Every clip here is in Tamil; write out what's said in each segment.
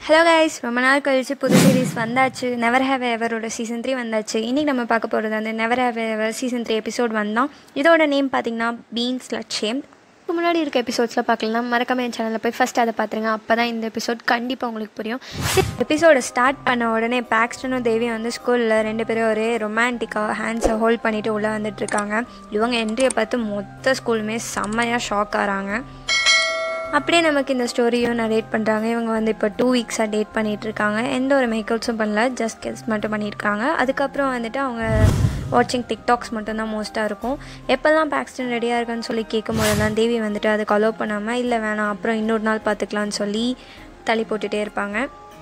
ஹலோ கைஸ் ரொம்ப நாள் கழிச்சு புது சீரிஸ் வந்தாச்சு நெவர் ஹேவ் எவரோட சீசன் த்ரீ வந்தாச்சு இன்றைக்கி நம்ம பார்க்க போகிறது வந்து never have ever season three episode வந்தோம் இதோட நேம் பார்த்தீங்கன்னா பீன்ஸ் லட்சியம் இதுக்கு முன்னாடி இருக்க எபிசோட்ஸில் பார்க்கலாம் மறக்காம என் சேனலில் போய் ஃபஸ்ட் அதை பார்த்துருங்க அப்போ தான் இந்த எபிசோட் கண்டிப்பாக உங்களுக்கு புரியும் எபிசோடை ஸ்டார்ட் பண்ண உடனே பாக்ஸ்டனும் தேவியும் வந்து ஸ்கூலில் ரெண்டு பேரும் ஒரே ரொமான்டிக்காக ஹேண்ட்ஸை ஹோல்ட் பண்ணிவிட்டு உள்ளே வந்துட்டு இருக்காங்க இவங்க என்ட்ரியை பார்த்து மொத்த ஸ்கூலுமே செம்மையாக ஷாக் ஆகிறாங்க அப்படியே நமக்கு இந்த ஸ்டோரியும் நரேட் பண்ணுறாங்க இவங்க வந்து இப்போ டூ வீக்ஸாக டேட் பண்ணிகிட்டு இருக்காங்க எந்த ஒரு மேக்கப்ஸும் பண்ணல ஜஸ்ட் கெஸ் மட்டும் பண்ணியிருக்காங்க அதுக்கப்புறம் வந்துட்டு அவங்க வாட்சிங் டிக்டாக்ஸ் மட்டும்தான் மோஸ்ட்டாக இருக்கும் எப்போல்லாம் பேக்ஸ்டன் ரெடியாக இருக்குன்னு சொல்லி கேட்கும் போதெல்லாம் தேவி வந்துட்டு அதுக்கு அலோவ் பண்ணாமல் இல்லை வேணாம் அப்புறம் இன்னொரு நாள் பார்த்துக்கலான்னு சொல்லி தள்ளி போட்டுகிட்டே இருப்பாங்க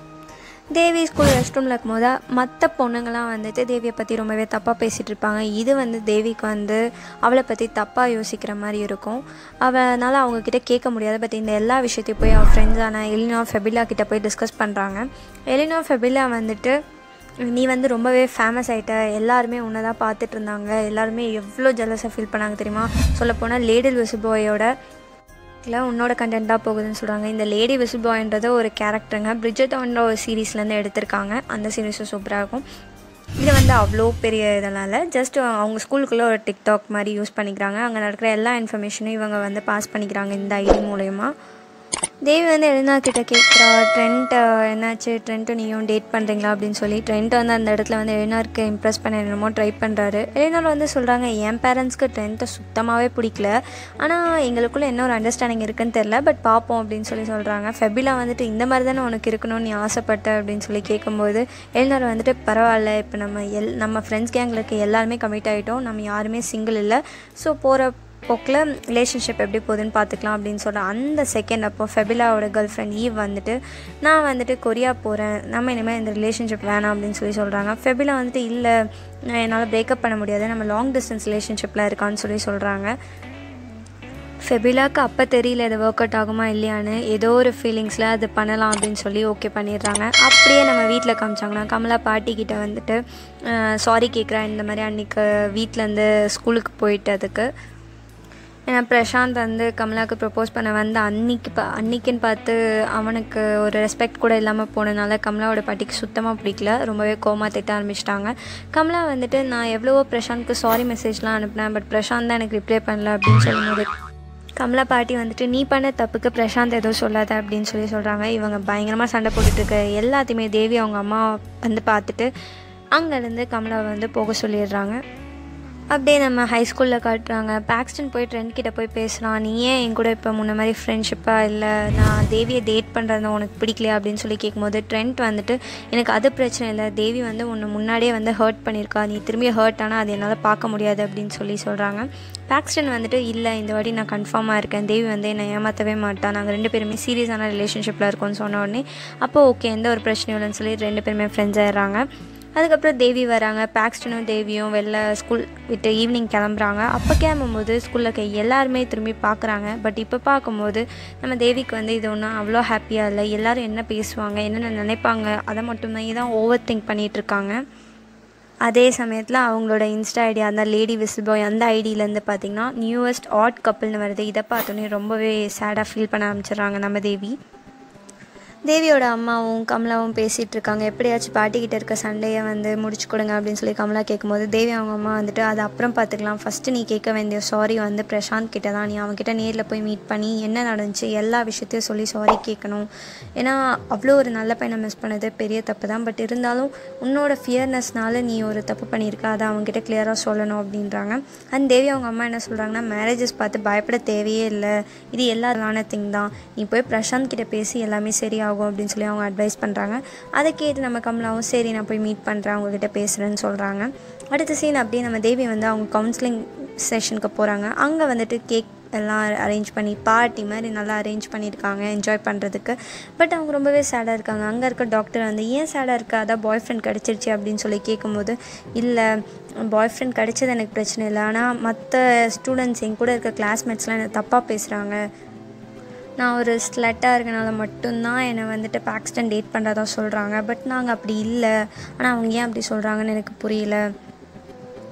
தேவி ஸ்கூல் ரெஸ்ட் ரூமில் இருக்கும்போது மற்ற பொண்ணுங்களாம் வந்துட்டு தேவியை பற்றி ரொம்பவே தப்பாக பேசிகிட்டு இருப்பாங்க இது வந்து தேவிக்கு வந்து அவளை பற்றி தப்பாக யோசிக்கிற மாதிரி இருக்கும் அவனால் அவங்கக்கிட்ட கேட்க முடியாது பட் இந்த எல்லா விஷயத்தையும் போய் அவள் ஃப்ரெண்ட்ஸான எலினோ ஃபெபிலா கிட்ட போய் டிஸ்கஸ் பண்ணுறாங்க எலினோ ஃபெபிலா வந்துட்டு நீ வந்து ரொம்பவே ஃபேமஸ் ஆகிட்ட எல்லாருமே உன்னை தான் பார்த்துட்டு இருந்தாங்க எல்லாருமே எவ்வளோ ஜெலஸாக ஃபீல் பண்ணாங்க தெரியுமா சொல்லப்போனால் லேடில் விசு பாயோட இல்லை உன்னோட கண்டென்ட்டாக போகுதுன்னு சொல்கிறாங்க இந்த லேடி விசில் பாய்ன்றது ஒரு கேரக்டருங்க பிரிட்ஜெட்டோன்ற ஒரு சீரீஸ்லேருந்து எடுத்திருக்காங்க அந்த சீரீஸும் சூப்பராக இருக்கும் இது வந்து அவ்வளோ பெரிய இதனால் ஜஸ்ட் அவங்க ஸ்கூலுக்குள்ளே ஒரு டிக்டாக் மாதிரி யூஸ் பண்ணிக்கிறாங்க அங்கே நடக்கிற எல்லா இன்ஃபர்மேஷனும் இவங்க வந்து பாஸ் பண்ணிக்கிறாங்க இந்த ஐடி மூலயமா தேவி வந்து எழுனா கிட்ட கேட்குறா ட்ரெண்ட் என்னாச்சு ட்ரெண்ட்டு நீயும் டேட் பண்ணுறீங்களா அப்படின்னு சொல்லி ட்ரெண்ட் வந்து அந்த இடத்துல வந்து எழுனாருக்கு இம்ப்ரெஸ் பண்ண என்னமோ ட்ரை பண்ணுறாரு எழுனார் வந்து சொல்கிறாங்க என் பேரண்ட்ஸ்க்கு ட்ரெண்ட்டை சுத்தமாகவே பிடிக்கல ஆனால் எங்களுக்குள்ளே என்ன ஒரு அண்டர்ஸ்டாண்டிங் இருக்குன்னு தெரில பட் பார்ப்போம் அப்படின்னு சொல்லி சொல்கிறாங்க ஃபெபிலா வந்துட்டு இந்த மாதிரி தானே உனக்கு இருக்கணும்னு நீ ஆசைப்பட்ட அப்படின்னு சொல்லி கேட்கும்போது எழுனார் வந்துட்டு பரவாயில்ல இப்போ நம்ம எல் நம்ம ஃப்ரெண்ட்ஸ் கேங்களுக்கு எல்லாருமே கமிட் ஆகிட்டோம் நம்ம யாருமே சிங்கிள் இல்லை ஸோ போகிற போக்கில் ரிலேஷன்ஷிப் எப்படி போகுதுன்னு பார்த்துக்கலாம் அப்படின்னு சொல்கிற அந்த செகண்ட் அப்போ ஃபெபிலாவோட கேர்ள் ஃப்ரெண்ட் ஈவ் வந்துட்டு நான் வந்துட்டு கொரியா போகிறேன் நம்ம இனிமேல் இந்த ரிலேஷன்ஷிப் வேணாம் அப்படின்னு சொல்லி சொல்கிறாங்க ஃபெபிலா வந்துட்டு இல்லை நான் என்னால் பிரேக்கப் பண்ண முடியாது நம்ம லாங் டிஸ்டன்ஸ் ரிலேஷன்ஷிப்பில் இருக்கான்னு சொல்லி சொல்கிறாங்க ஃபெபிலாக்கு அப்போ தெரியல இது ஒர்க் அவுட் ஆகுமா இல்லையான்னு ஏதோ ஒரு ஃபீலிங்ஸில் அது பண்ணலாம் அப்படின்னு சொல்லி ஓகே பண்ணிடுறாங்க அப்படியே நம்ம வீட்டில் காமிச்சாங்கன்னா கமலா பாட்டிக்கிட்ட வந்துட்டு சாரி கேட்குறேன் இந்த மாதிரி அன்றைக்கி வீட்டிலேருந்து ஸ்கூலுக்கு போயிட்டு அதுக்கு ஏன்னா பிரசாந்த் வந்து கமலாவுக்கு ப்ரப்போஸ் பண்ண வந்து அன்னைக்கு பா அன்னைக்குன்னு பார்த்து அவனுக்கு ஒரு ரெஸ்பெக்ட் கூட இல்லாமல் போனதுனால கமலாவோட பாட்டிக்கு சுத்தமாக பிடிக்கல ரொம்பவே கோமா திட்ட ஆரம்பிச்சிட்டாங்க கமலா வந்துட்டு நான் எவ்வளவோ பிரசாந்த்க்கு சாரி மெசேஜ்லாம் அனுப்பினேன் பட் பிரசாந்த் தான் எனக்கு ரிப்ளை பண்ணல அப்படின்னு சொல்லும்போது கமலா பாட்டி வந்துட்டு நீ பண்ண தப்புக்கு பிரசாந்த் எதுவும் சொல்லாத அப்படின்னு சொல்லி சொல்கிறாங்க இவங்க பயங்கரமாக சண்டை போட்டுட்டு இருக்க எல்லாத்தையுமே தேவி அவங்க அம்மா வந்து பார்த்துட்டு அங்கேருந்து கமலாவை வந்து போக சொல்லிடுறாங்க அப்படியே நம்ம ஹை ஸ்கூலில் காட்டுறாங்க பாக்ஸ்டன் போய் ட்ரெண்ட் கிட்ட போய் பேசுகிறான் நீ ஏன் என் கூட இப்போ முன்ன மாதிரி ஃப்ரெண்ட்ஷிப்பாக இல்லை நான் தேவியை டேட் பண்ணுறது உனக்கு பிடிக்கலையா அப்படின்னு சொல்லி கேட்கும்போது ட்ரெண்ட் வந்துட்டு எனக்கு அது பிரச்சனை இல்லை தேவி வந்து உன்னை முன்னாடியே வந்து ஹர்ட் பண்ணியிருக்கா நீ திரும்பி ஹர்ட் ஆனால் அது என்னால் பார்க்க முடியாது அப்படின்னு சொல்லி சொல்கிறாங்க பாக்ஸ்டன் வந்துட்டு இல்லை இந்த வாட்டி நான் கன்ஃபார்மாக இருக்கேன் தேவி வந்து என்னை ஏமாற்றவே மாட்டான் நாங்கள் ரெண்டு பேருமே சீரியஸான ரிலேஷன்ஷிப்பில் இருக்கோம்னு சொன்ன உடனே அப்போ ஓகே எந்த ஒரு பிரச்சனையும் இல்லைன்னு சொல்லி ரெண்டு பேருமே ஃப்ரெண்ட்ஸ் ஆயிடுறாங்க அதுக்கப்புறம் தேவி வராங்க பாக்ஸ்டனும் தேவியும் வெளில ஸ்கூல் விட்டு ஈவினிங் கிளம்புறாங்க அப்போ கிளம்பும்போது ஸ்கூலில் இருக்க எல்லாருமே திரும்பி பார்க்குறாங்க பட் இப்போ பார்க்கும்போது நம்ம தேவிக்கு வந்து இது ஒன்றும் அவ்வளோ ஹாப்பியாக இல்லை எல்லோரும் என்ன பேசுவாங்க என்னென்ன நினைப்பாங்க அதை மட்டும்தான் தான் ஓவர் திங்க் பண்ணிகிட்ருக்காங்க அதே சமயத்தில் அவங்களோட இன்ஸ்டா ஐடி அந்த லேடி விசில் பாய் அந்த ஐடியிலேருந்து பார்த்திங்கன்னா நியூவஸ்ட் ஆட் கப்புள்னு வருது இதை பார்த்தோன்னே ரொம்பவே சேடாக ஃபீல் பண்ண ஆரம்பிச்சிடுறாங்க நம்ம தேவி தேவியோட அம்மாவும் கமலாவும் பேசிகிட்டு இருக்காங்க எப்படியாச்சும் பாட்டிக்கிட்ட இருக்க சண்டையை வந்து முடிச்சு கொடுங்க அப்படின்னு சொல்லி கமலா கேட்கும்போது தேவி அவங்க அம்மா வந்துட்டு அது அப்புறம் பார்த்துக்கலாம் ஃபஸ்ட்டு நீ கேட்க வேண்டிய சாரி வந்து பிரசாந்த் கிட்ட தான் நீ அவன்கிட்ட நேரில் போய் மீட் பண்ணி என்ன நடந்துச்சு எல்லா விஷயத்தையும் சொல்லி சாரி கேட்கணும் ஏன்னா அவ்வளோ ஒரு நல்ல பையனை மிஸ் பண்ணது பெரிய தப்பு தான் பட் இருந்தாலும் உன்னோட ஃபியர்னஸ்னால நீ ஒரு தப்பு பண்ணியிருக்க அதை அவங்ககிட்ட கிளியராக சொல்லணும் அப்படின்றாங்க அண்ட் தேவி அவங்க அம்மா என்ன சொல்கிறாங்கன்னா மேரேஜஸ் பார்த்து பயப்பட தேவையே இல்லை இது எல்லாரான திங் தான் நீ போய் பிரசாந்த் கிட்ட பேசி எல்லாமே சரியாகும் ஆகும் அப்படின்னு சொல்லி அவங்க அட்வைஸ் பண்ணுறாங்க அதை கேட்டு நம்ம கமலாவும் சரி நான் போய் மீட் பண்ணுறேன் அவங்கக்கிட்ட பேசுகிறேன்னு சொல்கிறாங்க அடுத்த சீன் அப்படியே நம்ம தேவி வந்து அவங்க கவுன்சிலிங் செஷனுக்கு போகிறாங்க அங்கே வந்துட்டு கேக் எல்லாம் அரேஞ்ச் பண்ணி பார்ட்டி மாதிரி நல்லா அரேஞ்ச் பண்ணியிருக்காங்க என்ஜாய் பண்ணுறதுக்கு பட் அவங்க ரொம்பவே சேடாக இருக்காங்க அங்கே இருக்க டாக்டர் வந்து ஏன் சேடாக இருக்கா அதான் பாய் ஃப்ரெண்ட் கிடச்சிருச்சு அப்படின்னு சொல்லி கேட்கும்போது இல்லை பாய் ஃப்ரெண்ட் கிடச்சது எனக்கு பிரச்சனை இல்லை ஆனால் மற்ற ஸ்டூடெண்ட்ஸ் என் கூட இருக்க கிளாஸ்மேட்ஸ்லாம் என்னை தப்பாக பேசுகிறாங்க நான் ஒரு ஸ்லட்டாக இருக்கனால மட்டும்தான் என்னை வந்துட்டு பாக்ஸ்டன் டேட் பண்ணுறதா சொல்கிறாங்க பட் நாங்கள் அப்படி இல்லை ஆனால் அவங்க ஏன் அப்படி சொல்கிறாங்கன்னு எனக்கு புரியல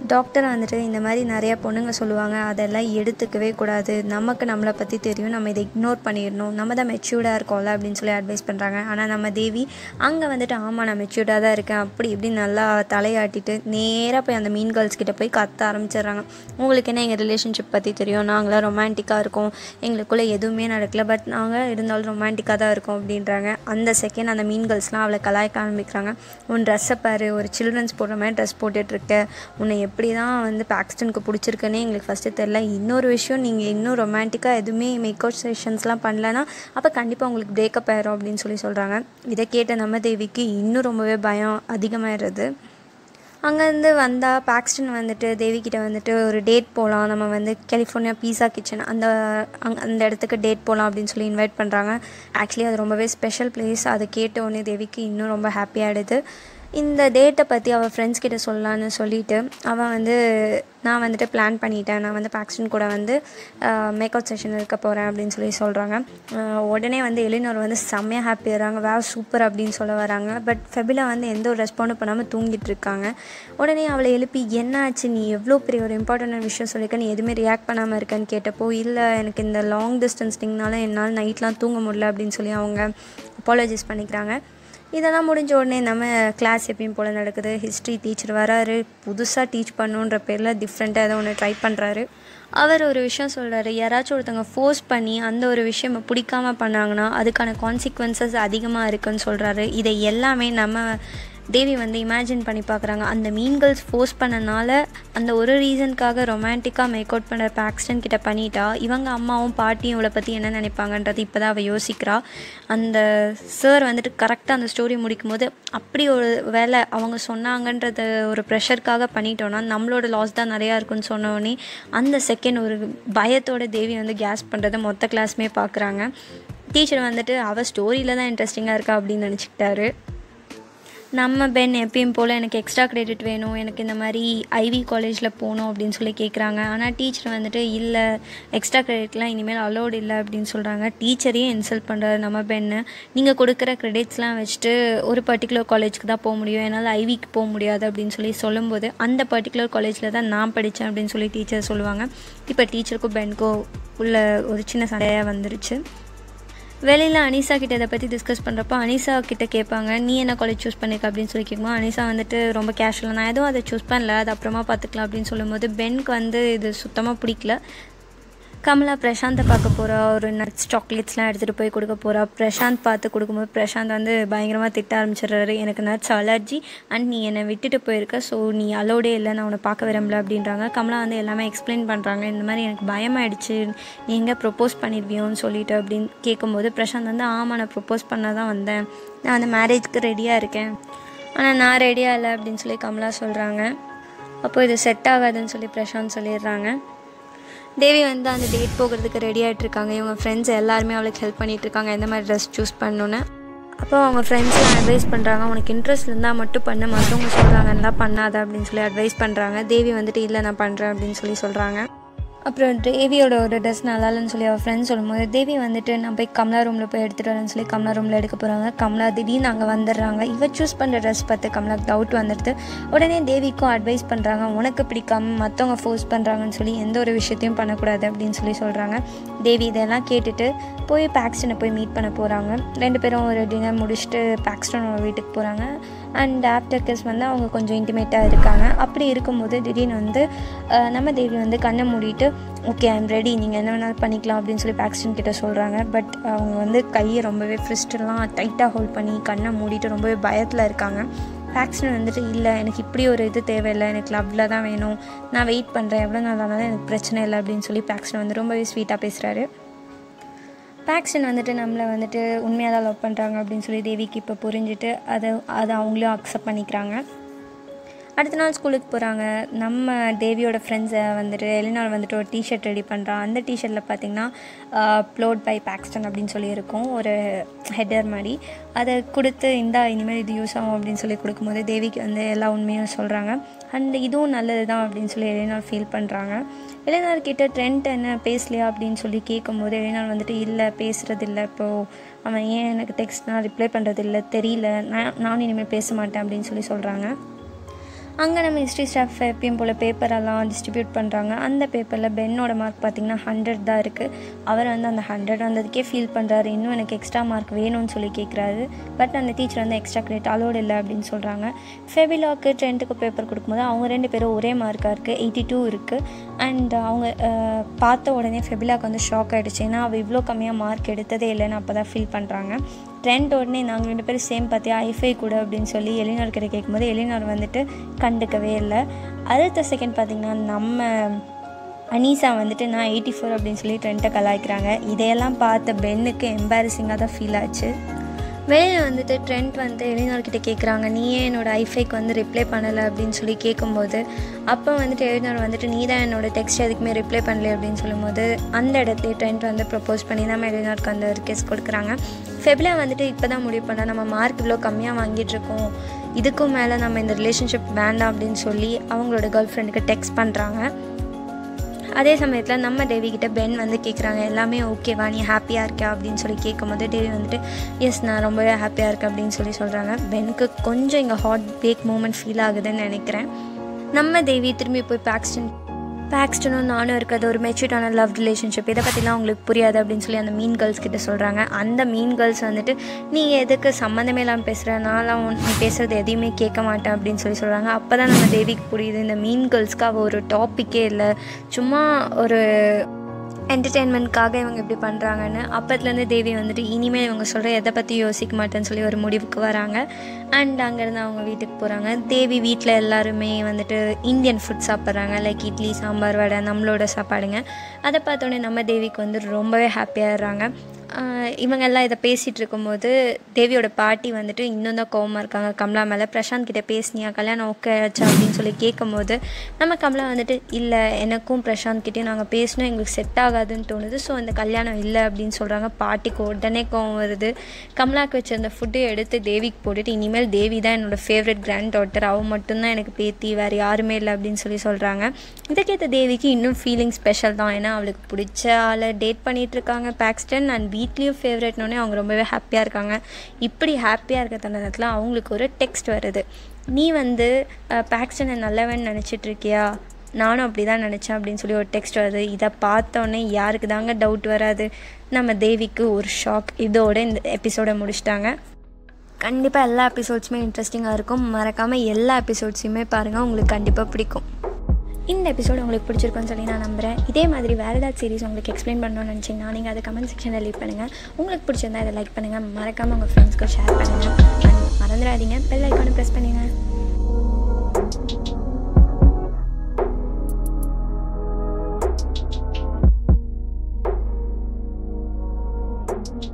டாக்டர் வந்துட்டு இந்த மாதிரி நிறையா பொண்ணுங்க சொல்லுவாங்க அதெல்லாம் எடுத்துக்கவே கூடாது நமக்கு நம்மளை பற்றி தெரியும் நம்ம இதை இக்னோர் பண்ணிடணும் நம்ம தான் மெச்சூர்டாக இருக்கோம்ல அப்படின்னு சொல்லி அட்வைஸ் பண்ணுறாங்க ஆனால் நம்ம தேவி அங்கே வந்துட்டு ஆமாம் நான் மெச்சூர்டாக தான் இருக்கேன் அப்படி இப்படி நல்லா தலையாட்டிட்டு நேராக போய் அந்த மீன் கேர்ள்ஸ் கிட்ட போய் கத்த ஆரம்பிச்சிடுறாங்க உங்களுக்கு என்ன எங்கள் ரிலேஷன்ஷிப் பற்றி தெரியும் நாங்களாம் ரொமான்டிக்காக இருக்கோம் எங்களுக்குள்ளே எதுவுமே நடக்கல பட் நாங்கள் இருந்தாலும் ரொமான்டிக்காக தான் இருக்கோம் அப்படின்றாங்க அந்த செகண்ட் அந்த மீன் கேர்ள்ஸ்லாம் அவளை கலாய்க்க ஆரம்பிக்கிறாங்க உன் ட்ரெஸ்ஸை பாரு ஒரு சில்ட்ரன்ஸ் போடுற மாதிரி ட்ரெஸ் போட்டுட்ருக்க உன்னை எப்படி தான் வந்து பாக்ஸ்டனுக்கு பிடிச்சிருக்குன்னே எங்களுக்கு ஃபஸ்ட்டு தெரில இன்னொரு விஷயம் நீங்கள் இன்னும் ரொமான்டிக்காக எதுவுமே மேக்கப் செஷன்ஸ்லாம் பண்ணலன்னா அப்போ கண்டிப்பாக உங்களுக்கு பிரேக்கப் ஆயிரும் அப்படின்னு சொல்லி சொல்கிறாங்க இதை கேட்ட நம்ம தேவிக்கு இன்னும் ரொம்பவே பயம் அதிகமாகிடுறது அங்கேருந்து வந்தால் பாக்ஸ்டன் வந்துட்டு தேவிக்கிட்ட வந்துட்டு ஒரு டேட் போகலாம் நம்ம வந்து கலிஃபோர்னியா பீஸா கிச்சன் அந்த அங் அந்த இடத்துக்கு டேட் போகலாம் அப்படின்னு சொல்லி இன்வைட் பண்ணுறாங்க ஆக்சுவலி அது ரொம்பவே ஸ்பெஷல் பிளேஸ் அதை கேட்ட உடனே தேவிக்கு இன்னும் ரொம்ப ஹாப்பியாகிடுது இந்த டேட்டை பற்றி அவள் ஃப்ரெண்ட்ஸ் கிட்ட சொல்லலான்னு சொல்லிட்டு அவள் வந்து நான் வந்துட்டு பிளான் பண்ணிட்டேன் நான் வந்து பாக்ஸ்டன் கூட வந்து மேக்கப் செஷன் இருக்க போகிறேன் அப்படின்னு சொல்லி சொல்கிறாங்க உடனே வந்து எலினோர் வந்து செம்மையாக ஹாப்பியாகிறாங்க வே சூப்பர் அப்படின்னு சொல்ல வராங்க பட் ஃபெபிலா வந்து எந்த ஒரு ரெஸ்பாண்டும் பண்ணாமல் தூங்கிட்டு இருக்காங்க உடனே அவளை எழுப்பி என்ன ஆச்சு நீ எவ்வளோ பெரிய ஒரு இம்பார்ட்டண்டான விஷயம் சொல்லியிருக்க நீ எதுவுமே ரியாக்ட் பண்ணாமல் இருக்கேன்னு கேட்டப்போ இல்லை எனக்கு இந்த லாங் டிஸ்டன்ஸ் திங்னால என்னால் நைட்லாம் தூங்க முடியல அப்படின்னு சொல்லி அவங்க அப்பாலஜைஸ் பண்ணிக்கிறாங்க இதெல்லாம் முடிஞ்ச உடனே நம்ம கிளாஸ் எப்பயும் போல் நடக்குது ஹிஸ்ட்ரி டீச்சர் வராரு புதுசாக டீச் பண்ணுன்ற பேரில் டிஃப்ரெண்ட்டாக ஏதோ ஒன்று ட்ரை பண்ணுறாரு அவர் ஒரு விஷயம் சொல்கிறாரு யாராச்சும் ஒருத்தவங்க ஃபோர்ஸ் பண்ணி அந்த ஒரு விஷயம் பிடிக்காம பண்ணாங்கன்னா அதுக்கான கான்சிக்வன்சஸ் அதிகமாக இருக்குன்னு சொல்கிறாரு இதை எல்லாமே நம்ம தேவி வந்து இமேஜின் பண்ணி பார்க்குறாங்க அந்த மீன்கள்ஸ் ஃபோர்ஸ் பண்ணனால அந்த ஒரு ரீசனுக்காக ரொமான்டிக்காக மேக் அவுட் பண்ணுற பாக்ஸ்டன் கிட்ட பண்ணிட்டா இவங்க அம்மாவும் பாட்டியும் இவளை பற்றி என்ன நினைப்பாங்கன்றது இப்போ தான் அவள் யோசிக்கிறா அந்த சார் வந்துட்டு கரெக்டாக அந்த ஸ்டோரி முடிக்கும் போது அப்படி ஒரு வேலை அவங்க சொன்னாங்கன்றது ஒரு ப்ரெஷருக்காக பண்ணிட்டோன்னா நம்மளோட லாஸ் தான் நிறையா இருக்குன்னு சொன்னோடனே அந்த செகண்ட் ஒரு பயத்தோட தேவி வந்து கேஸ் பண்ணுறதை மொத்த கிளாஸுமே பார்க்குறாங்க டீச்சர் வந்துட்டு அவள் ஸ்டோரியில் தான் இன்ட்ரெஸ்டிங்காக இருக்கா அப்படின்னு நினச்சிக்கிட்டாரு நம்ம பென் எப்பயும் போல் எனக்கு எக்ஸ்ட்ரா கிரெடிட் வேணும் எனக்கு இந்த மாதிரி ஐவி காலேஜில் போகணும் அப்படின்னு சொல்லி கேட்குறாங்க ஆனால் டீச்சர் வந்துட்டு இல்லை எக்ஸ்ட்ரா கிரெடிட்லாம் இனிமேல் அலோடு இல்லை அப்படின்னு சொல்கிறாங்க டீச்சரையும் இன்சல்ட் பண்ணுறாரு நம்ம பெண்ணு நீங்கள் கொடுக்குற கிரெடிட்ஸ்லாம் வச்சுட்டு ஒரு பர்டிகுலர் காலேஜுக்கு தான் போக முடியும் என்னால் ஐவிக்கு போக முடியாது அப்படின்னு சொல்லி சொல்லும்போது அந்த பர்டிகுலர் காலேஜில் தான் நான் படித்தேன் அப்படின்னு சொல்லி டீச்சர் சொல்லுவாங்க இப்போ டீச்சருக்கும் பென்க்கும் உள்ள ஒரு சின்ன சண்டையாக வந்துருச்சு வெளியில் அனிஷா கிட்ட இதை பற்றி டிஸ்கஸ் பண்ணுறப்போ அனிஷா கிட்ட கேட்பாங்க நீ என்ன காலேஜ் சூஸ் பண்ணிக்க அப்படின்னு சொல்லி கேட்கும்போது அனிஷா வந்துட்டு ரொம்ப கேஷுவலாக நான் எதுவும் அதை சூஸ் பண்ணல அது அப்புறமா பார்த்துக்கலாம் அப்படின்னு சொல்லும்போது பென்க்கு வந்து இது சுத்தமாக பிடிக்கல கமலா பிரசாந்தை பார்க்க போகிறா ஒரு நட்ஸ் சாக்லேட்ஸ்லாம் எடுத்துகிட்டு போய் கொடுக்க போகிறா பிரசாந்த் பார்த்து கொடுக்கும்போது பிரசாந்த் வந்து பயங்கரமாக திட்ட ஆரம்பிச்சிடுறாரு எனக்கு நட்ஸ் அலர்ஜி அண்ட் நீ என்னை விட்டுட்டு போயிருக்க ஸோ நீ அலோடே இல்லை நான் உன்னை பார்க்க விரும்பல அப்படின்றாங்க கமலா வந்து எல்லாமே எக்ஸ்பிளைன் பண்ணுறாங்க இந்த மாதிரி எனக்கு பயமாயிடுச்சு நீ எங்கே ப்ரொப்போஸ் பண்ணிடுவியோன்னு சொல்லிட்டு அப்படின்னு கேட்கும்போது பிரசாந்த் வந்து ஆமாம் நான் ப்ரொப்போஸ் பண்ண தான் வந்தேன் நான் அந்த மேரேஜ்க்கு ரெடியாக இருக்கேன் ஆனால் நான் ரெடியாக இல்லை அப்படின்னு சொல்லி கமலா சொல்கிறாங்க அப்போ இது செட் ஆகாதுன்னு சொல்லி பிரசாந்த் சொல்லிடுறாங்க தேவி வந்து அந்த டேட் போகிறதுக்கு ரெடி ஆகிட்டு இருக்காங்க இவங்க ஃப்ரெண்ட்ஸ் எல்லாருமே அவளுக்கு ஹெல்ப் பண்ணிட்டு இருக்காங்க எந்த மாதிரி ட்ரெஸ் சூஸ் பண்ணணுன்னு அப்போ அவங்க ஃப்ரெண்ட்ஸ்லாம் அட்வைஸ் பண்ணுறாங்க உனக்கு இன்ட்ரெஸ்ட் இருந்தால் மட்டும் பண்ண மற்றவங்க சொல்கிறாங்க நல்லா பண்ணாத அப்படின்னு சொல்லி அட்வைஸ் பண்ணுறாங்க தேவி வந்துட்டு இல்லை நான் பண்ணுறேன் அப்படின்னு சொல்லி சொல்கிறாங்க அப்புறம் தேவியோட ஒரு ட்ரெஸ் நல்லா இல்லைன்னு சொல்லி அவள் ஃப்ரெண்ட்ஸ் சொல்லும்போது தேவி வந்துட்டு நான் போய் கமலா ரூமில் போய் எடுத்துகிட்டு வரேன்னு சொல்லி கமலா ரூமில் எடுக்க போகிறாங்க கமலா திடீர்னு அங்கே வந்துடுறாங்க இவ சூஸ் பண்ணுற ட்ரெஸ் பார்த்து கமலாக்கு டவுட் வந்துடுது உடனே தேவிக்கும் அட்வைஸ் பண்ணுறாங்க உனக்கு பிடிக்காம மற்றவங்க ஃபோர்ஸ் பண்ணுறாங்கன்னு சொல்லி எந்த ஒரு விஷயத்தையும் பண்ணக்கூடாது அப்படின்னு சொல்லி சொல்கிறாங்க தேவி இதெல்லாம் கேட்டுட்டு போய் பாக்ஸ்டனை போய் மீட் பண்ண போகிறாங்க ரெண்டு பேரும் ஒரு டின்னர் முடிச்சுட்டு பாக்ஸ்டனோட வீட்டுக்கு போகிறாங்க அண்ட் ஆஃப்டர் கிஸ் வந்து அவங்க கொஞ்சம் இன்டிமேட்டாக இருக்காங்க அப்படி இருக்கும்போது திடீர்னு வந்து அஹ், நம்ம தேவி வந்து கண்ணை மூடிட்டு ஓகே ஐம் ரெடி நீங்கள் என்ன வேணாலும் பண்ணிக்கலாம் அப்படின்னு சொல்லி பாக்ஸ்டன் கிட்ட சொல்கிறாங்க பட் அவங்க வந்து கையை ரொம்பவே ஃப்ரிஸ்டெல்லாம் டைட்டாக ஹோல்ட் பண்ணி கண்ணை மூடிட்டு ரொம்பவே பயத்தில் இருக்காங்க பாக்ஸ்டன் வந்துட்டு இல்லை எனக்கு இப்படி ஒரு இது தேவையில்லை எனக்கு லவ்வில் தான் வேணும் நான் வெயிட் பண்ணுறேன் எவ்வளோ நாள் ஆனாலும் எனக்கு பிரச்சனை இல்லை அப்படின்னு சொல்லி பாக்ஸ்டன் வந்து ரொம்பவே ஸ்வீட்டாக பேசுகிறாரு பாக்ஸ்டன் வந்துட்டு நம்மளை வந்துட்டு உண்மையாக தான் லவ் பண்ணுறாங்க அப்படின்னு சொல்லி தேவிக்கு இப்போ புரிஞ்சுட்டு அதை அதை அவங்களும் அக்செப்ட் பண்ணிக்கிறாங்க அடுத்த நாள் ஸ்கூலுக்கு போகிறாங்க நம்ம தேவியோட ஃப்ரெண்ட்ஸை வந்துட்டு எலினால் வந்துட்டு ஒரு டிஷர்ட் ரெடி பண்ணுறான் அந்த டிஷர்ட்டில் பார்த்தீங்கன்னா ப்ளோட் பை பாக்ஸ்டன் அப்படின்னு சொல்லி இருக்கும் ஒரு ஹெட்டர் மாதிரி அதை கொடுத்து இந்தா இனிமேல் இது யூஸ் ஆகும் அப்படின்னு சொல்லி கொடுக்கும்போது தேவிக்கு வந்து எல்லா உண்மையும் சொல்கிறாங்க அண்ட் இதுவும் நல்லது தான் அப்படின்னு சொல்லி எலினால் ஃபீல் பண்ணுறாங்க எலினார் கிட்ட ட்ரெண்ட் என்ன பேசலையா அப்படின்னு சொல்லி கேட்கும்போது எலினார் வந்துட்டு இல்லை பேசுகிறது இல்லை இப்போது அவன் ஏன் எனக்கு டெக்ஸ்ட் நான் ரிப்ளை பண்ணுறது இல்லை தெரியல நான் நானும் இனிமேல் பேச மாட்டேன் அப்படின்னு சொல்லி சொல்கிறாங்க அங்கே நம்ம ஹிஸ்ட்ரி ஸ்டாஃப் எப்பயும் போல் பேப்பரெல்லாம் டிஸ்ட்ரிபியூட் பண்ணுறாங்க அந்த பேப்பரில் பென்னோட மார்க் பார்த்திங்கன்னா ஹண்ட்ரட் தான் இருக்குது அவர் வந்து அந்த ஹண்ட்ரட் வந்ததுக்கே ஃபீல் பண்ணுறாரு இன்னும் எனக்கு எக்ஸ்ட்ரா மார்க் வேணும்னு சொல்லி கேட்குறாரு பட் அந்த டீச்சர் வந்து எக்ஸ்ட்ரா கிரெடிட் அலோடு இல்லை அப்படின்னு சொல்கிறாங்க ஃபெபிலாக்கு டென்த்துக்கு பேப்பர் கொடுக்கும்போது அவங்க ரெண்டு பேரும் ஒரே மார்க்காக இருக்குது எயிட்டி டூ இருக்குது அண்ட் அவங்க அஹ், பார்த்த உடனே ஃபெபிலாக்கு வந்து ஷாக் ஆகிடுச்சு ஏன்னா அவள் இவ்வளோ கம்மியாக மார்க் எடுத்ததே இல்லைன்னு அப்போ தான் ஃபீல் பண்ணுறாங்க ட்ரெண்ட் உடனே நாங்கள் ரெண்டு பேரும் சேம் பார்த்தியா ஐஃபை கூட அப்படின்னு சொல்லி எலினார் கிட்ட கேட்கும்போது எலினார் வந்துட்டு கண்டுக்கவே இல்லை அடுத்த செகண்ட் பார்த்திங்கன்னா நம்ம அனீசா வந்துட்டு நான் எயிட்டி ஃபோர் அப்படின்னு சொல்லி ட்ரெண்ட்டை கலாய்க்கிறாங்க இதையெல்லாம் பார்த்த பென்னுக்கு எம்பாரசிங்காக தான் ஃபீல் ஆச்சு வெளியில் வந்துட்டு ட்ரெண்ட் வந்து எலினார்கிட்ட கேட்குறாங்க நீ ஏன் என்னோட ஐஃபைக்கு வந்து ரிப்ளை பண்ணலை அப்படின்னு சொல்லி கேட்கும்போது அப்போ வந்துட்டு எலினார் வந்துட்டு நீ தான் என்னோட டெக்ஸ்ட் எதுக்குமே ரிப்ளை பண்ணல அப்படின்னு சொல்லும்போது அந்த இடத்துல ட்ரெண்ட் வந்து ப்ரப்போஸ் பண்ணி நம்ம எலினாருக்கு அந்த ரிக்வெஸ்ட் கொடுக்குறாங்க ஃபெபிலா வந்துட்டு இப்போ தான் முடிவு பண்ணால் நம்ம மார்க் இவ்வளோ கம்மியாக வாங்கிட்டு இருக்கோம் இதுக்கும் மேலே நம்ம இந்த ரிலேஷன்ஷிப் வேண்டாம் அப்படின்னு சொல்லி அவங்களோட கேர்ள் ஃப்ரெண்டுக்கு டெக்ஸ்ட் பண்ணுறாங்க அதே சமயத்தில் நம்ம தேவி கிட்ட பென் வந்து கேட்குறாங்க எல்லாமே ஓகேவா நீ ஹாப்பியாக இருக்கியா அப்படின்னு சொல்லி கேட்கும்போது தேவி வந்துட்டு எஸ் நான் ரொம்பவே ஹாப்பியாக இருக்கேன் அப்படின்னு சொல்லி சொல்கிறாங்க பெனுக்கு கொஞ்சம் இங்கே ஹாட் பேக் மூமெண்ட் ஃபீல் ஆகுதுன்னு நினைக்கிறேன் நம்ம தேவி திரும்பி போய் பாக்ஸ்டன் பாக்ஸ்டனும் நானும் இருக்கிறது ஒரு மெச்சூர்டான லவ் ரிலேஷன்ஷிப் இதை பற்றிலாம் உங்களுக்கு புரியாது அப்படின்னு சொல்லி அந்த மீன் கேர்ள்ஸ் கிட்ட சொல்கிறாங்க அந்த மீன் கேர்ள்ஸ் வந்துட்டு நீ எதுக்கு சம்மந்தமே இல்லாமல் பேசுகிற நான்லாம் உன் நீ பேசுகிறது எதையுமே கேட்க மாட்டேன் அப்படின்னு சொல்லி சொல்கிறாங்க அப்போ தான் நம்ம தேவிக்கு புரியுது இந்த மீன் கேர்ள்ஸ்க்கு அவள் ஒரு டாப்பிக்கே இல்லை சும்மா ஒரு என்டர்டெயின்மெண்ட்காக இவங்க இப்படி பண்ணுறாங்கன்னு அப்பத்துலேருந்து தேவி வந்துட்டு இனிமேல் இவங்க சொல்கிற எதை பற்றி யோசிக்க மாட்டேன்னு சொல்லி ஒரு முடிவுக்கு வராங்க அண்ட் அங்கேருந்து அவங்க வீட்டுக்கு போகிறாங்க தேவி வீட்டில் எல்லாருமே வந்துட்டு இந்தியன் ஃபுட் சாப்பிட்றாங்க லைக் இட்லி சாம்பார் வடை நம்மளோட சாப்பாடுங்க அதை பார்த்தோன்னே நம்ம தேவிக்கு வந்து ரொம்பவே ஹாப்பியாகிடுறாங்க இவங்க எல்லாம் இதை பேசிகிட்டு இருக்கும்போது தேவியோட பாட்டி வந்துட்டு இன்னும் தான் கோவமாக இருக்காங்க கமலா மேலே பிரசாந்த் கிட்ட பேசினியா கல்யாணம் ஓகே ஆச்சா அப்படின்னு சொல்லி கேட்கும்போது நம்ம கமலா வந்துட்டு இல்லை எனக்கும் பிரசாந்த் கிட்டே நாங்கள் பேசினோம் எங்களுக்கு செட் ஆகாதுன்னு தோணுது ஸோ இந்த கல்யாணம் இல்லை அப்படின்னு சொல்கிறாங்க பாட்டிக்கு உடனே கோவம் வருது கமலாக்கு வச்சிருந்த ஃபுட்டு எடுத்து தேவிக்கு போட்டுட்டு இனிமேல் தேவி தான் என்னோட ஃபேவரட் கிராண்ட் டாட்டர் அவள் மட்டும்தான் எனக்கு பேத்தி வேறு யாருமே இல்லை அப்படின்னு சொல்லி சொல்கிறாங்க இதுக்கேற்ற தேவிக்கு இன்னும் ஃபீலிங் ஸ்பெஷல் தான் ஏன்னா அவளுக்கு பிடிச்ச ஆளை டேட் பண்ணிகிட்டு இருக்காங்க பாக்ஸ்டன் அண்ட் வீட்லேயும் ஃபேவரட்னோடனே அவங்க ரொம்பவே ஹாப்பியாக இருக்காங்க இப்படி ஹாப்பியாக இருக்க தருணத்தில் அவங்களுக்கு ஒரு டெக்ஸ்ட் வருது நீ வந்து அஹ், பாக்ஸ்டனை நல்லவன் நினச்சிட்டு இருக்கியா நானும் அப்படி தான் நினச்சேன் அப்படின்னு சொல்லி ஒரு டெக்ஸ்ட் வருது இதை பார்த்தோன்னே யாருக்கு தாங்க டவுட் வராது நம்ம தேவிக்கு ஒரு ஷாக் இதோட இந்த எபிசோடை முடிச்சிட்டாங்க கண்டிப்பாக எல்லா எபிசோட்ஸுமே இன்ட்ரெஸ்டிங்காக இருக்கும் மறக்காமல் எல்லா எபிசோட்ஸையுமே பாருங்கள் உங்களுக்கு கண்டிப்பாக பிடிக்கும் இந்த எபிசோட் உங்களுக்கு பிடிச்சிருக்குன்னு சொல்லி நான் நம்புகிறேன் இதே மாதிரி வேறு ஏதாவது சீரிஸ் உங்களுக்கு எக்ஸ்பிளைன் பண்ணணும்னு நினச்சிங்கன்னா நீங்கள் அதை கமெண்ட் செக்ஷனில் லீவ் பண்ணுங்கள் உங்களுக்கு பிடிச்சிருந்தா இதை லைக் பண்ணுங்கள் மறக்காமல் உங்கள் ஃப்ரெண்ட்ஸ்க்கு ஷேர் பண்ணுங்கள் அண்ட் மறந்துடாதீங்க பெல் ஐக்கானு ப்ரெஸ் பண்ணுங்கள்